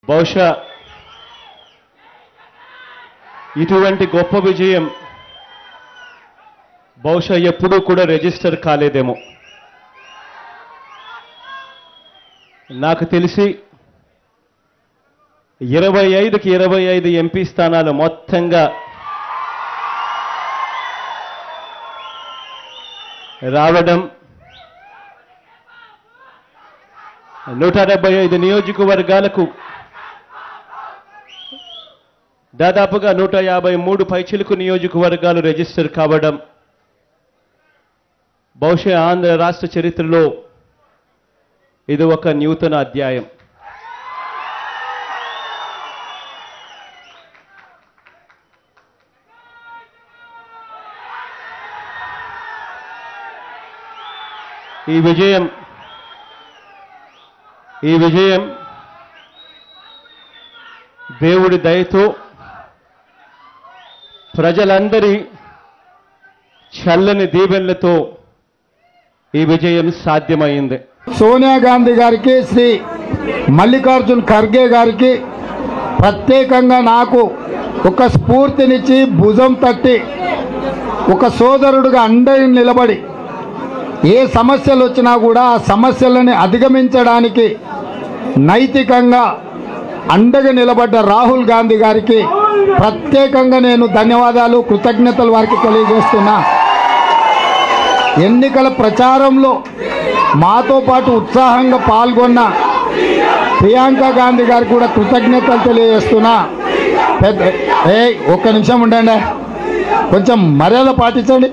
బహుశా ఇటువంటి గొప్ప విజయం బహుశా ఎప్పుడూ కూడా రిజిస్టర్ కాలేదేమో నాకు తెలిసి ఇరవై ఐదుకి ఇరవై ఐదు ఎంపీ స్థానాలు మొత్తంగా రావడం నూట డెబ్బై ఐదు నియోజకవర్గాలకు దాదాపుగా నూట యాభై మూడు పైచిలుకు నియోజకవర్గాలు రిజిస్టర్ కావడం బహుశా ఆంధ్ర రాష్ట్ర చరిత్రలో ఇది ఒక నూతన అధ్యాయం ఈ విజయం ఈ విజయం దేవుడి దయతో ప్రజలందరి చల్లని దీవెనలతో ఈ విజయం సాధ్యమైంది సోనియా గాంధీ గారికి శ్రీ మల్లికార్జున్ ఖర్గే గారికి ప్రత్యేకంగా నాకు ఒక స్ఫూర్తినిచ్చి భుజం తట్టి ఒక సోదరుడుగా అండగా నిలబడి ఏ సమస్యలు వచ్చినా కూడా ఆ సమస్యలని అధిగమించడానికి నైతికంగా అండగా నిలబడ్డ రాహుల్ గాంధీ గారికి ప్రత్యేకంగా నేను ధన్యవాదాలు కృతజ్ఞతలు వారికి తెలియజేస్తున్నా ఎన్నికల ప్రచారంలో మాతో పాటు ఉత్సాహంగా పాల్గొన్న ప్రియాంక గాంధీ గారికి కూడా కృతజ్ఞతలు తెలియజేస్తున్నా పెద్ద ఏ ఒక్క నిమిషం ఉండండి కొంచెం మర్యాద పాటించండి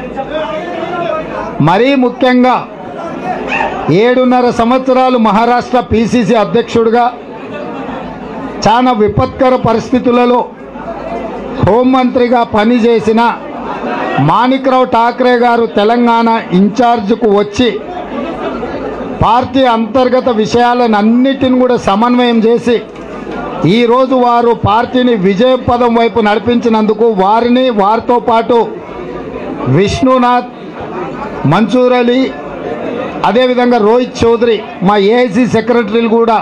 మరీ ముఖ్యంగా ఏడున్నర సంవత్సరాలు మహారాష్ట్ర పిసిసి అధ్యక్షుడిగా చాలా విపత్కర పరిస్థితులలో హోంమంత్రిగా పనిచేసిన మాణిక్రావు ఠాక్రే గారు తెలంగాణ ఇన్ఛార్జ్కు వచ్చి పార్టీ అంతర్గత విషయాలను అన్నిటిని కూడా సమన్వయం చేసి ఈరోజు వారు పార్టీని విజయపదం వైపు నడిపించినందుకు వారిని వారితో పాటు విష్ణునాథ్ మన్సూర్ అలీ అదేవిధంగా రోహిత్ చౌదరి మా ఏఐసి సెక్రటరీలు కూడా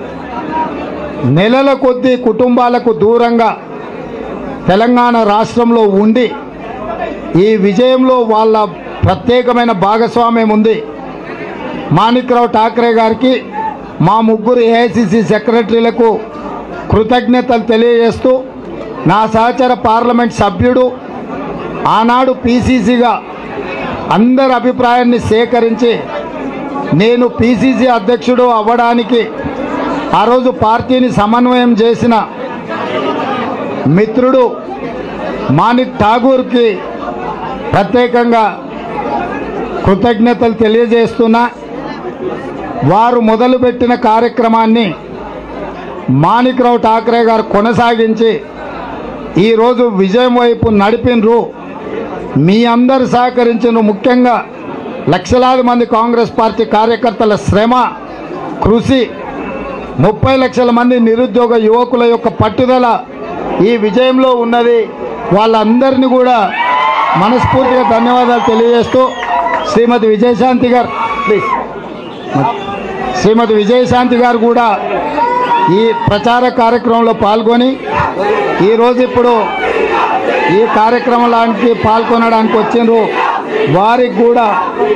నెలల కొద్దీ కుటుంబాలకు దూరంగా తెలంగాణ రాష్ట్రంలో ఉండి ఈ విజయంలో వాళ్ళ ప్రత్యేకమైన భాగస్వామ్యం ఉంది మాణిక్రావు ఠాక్రే గారికి మా ముగ్గురు ఏఐసిసి సెక్రటరీలకు కృతజ్ఞతలు తెలియజేస్తూ నా సహచర పార్లమెంట్ సభ్యుడు ఆనాడు పీసీసీగా అందరి అభిప్రాయాన్ని సేకరించి నేను పీసీసీ అధ్యక్షుడు అవ్వడానికి ఆ రోజు పార్టీని సమన్వయం చేసిన మిత్రుడు మాణిక్ ఠాగూర్కి ప్రత్యేకంగా కృతజ్ఞతలు తెలియజేస్తున్నా వారు మొదలుపెట్టిన కార్యక్రమాన్ని మాణిక్రావు ఠాక్రే గారు కొనసాగించి ఈరోజు విజయం వైపు నడిపినరు మీ అందరు సహకరించిన ముఖ్యంగా లక్షలాది మంది కాంగ్రెస్ పార్టీ కార్యకర్తల శ్రమ కృషి ముప్పై లక్షల మంది నిరుద్యోగ యువకుల యొక్క పట్టుదల ఈ విజయంలో ఉన్నది వాళ్ళందరినీ కూడా మనస్ఫూర్తిగా ధన్యవాదాలు తెలియజేస్తూ శ్రీమతి విజయశాంతి గారు ప్లీజ్ శ్రీమతి విజయశాంతి గారు కూడా ఈ ప్రచార కార్యక్రమంలో పాల్గొని ఈరోజు ఇప్పుడు ఈ కార్యక్రమానికి పాల్గొనడానికి వచ్చిండ్రు వారికి కూడా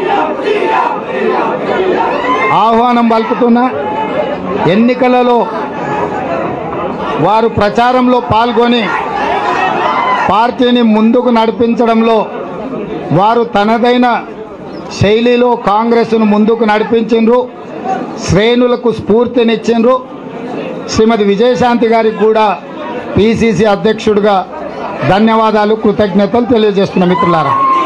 ఆహ్వానం పలుకుతున్నా ఎన్నికలలో వారు ప్రచారంలో పాల్గొని పార్టీని ముందుకు నడిపించడంలో వారు తనదైన శైలిలో కాంగ్రెస్ను ముందుకు నడిపించిండ్రు శ్రేణులకు స్ఫూర్తినిచ్చిండ్రు శ్రీమతి విజయశాంతి గారికి కూడా పిసిసి అధ్యక్షుడిగా ధన్యవాదాలు కృతజ్ఞతలు తెలియజేస్తున్న మిత్రులారా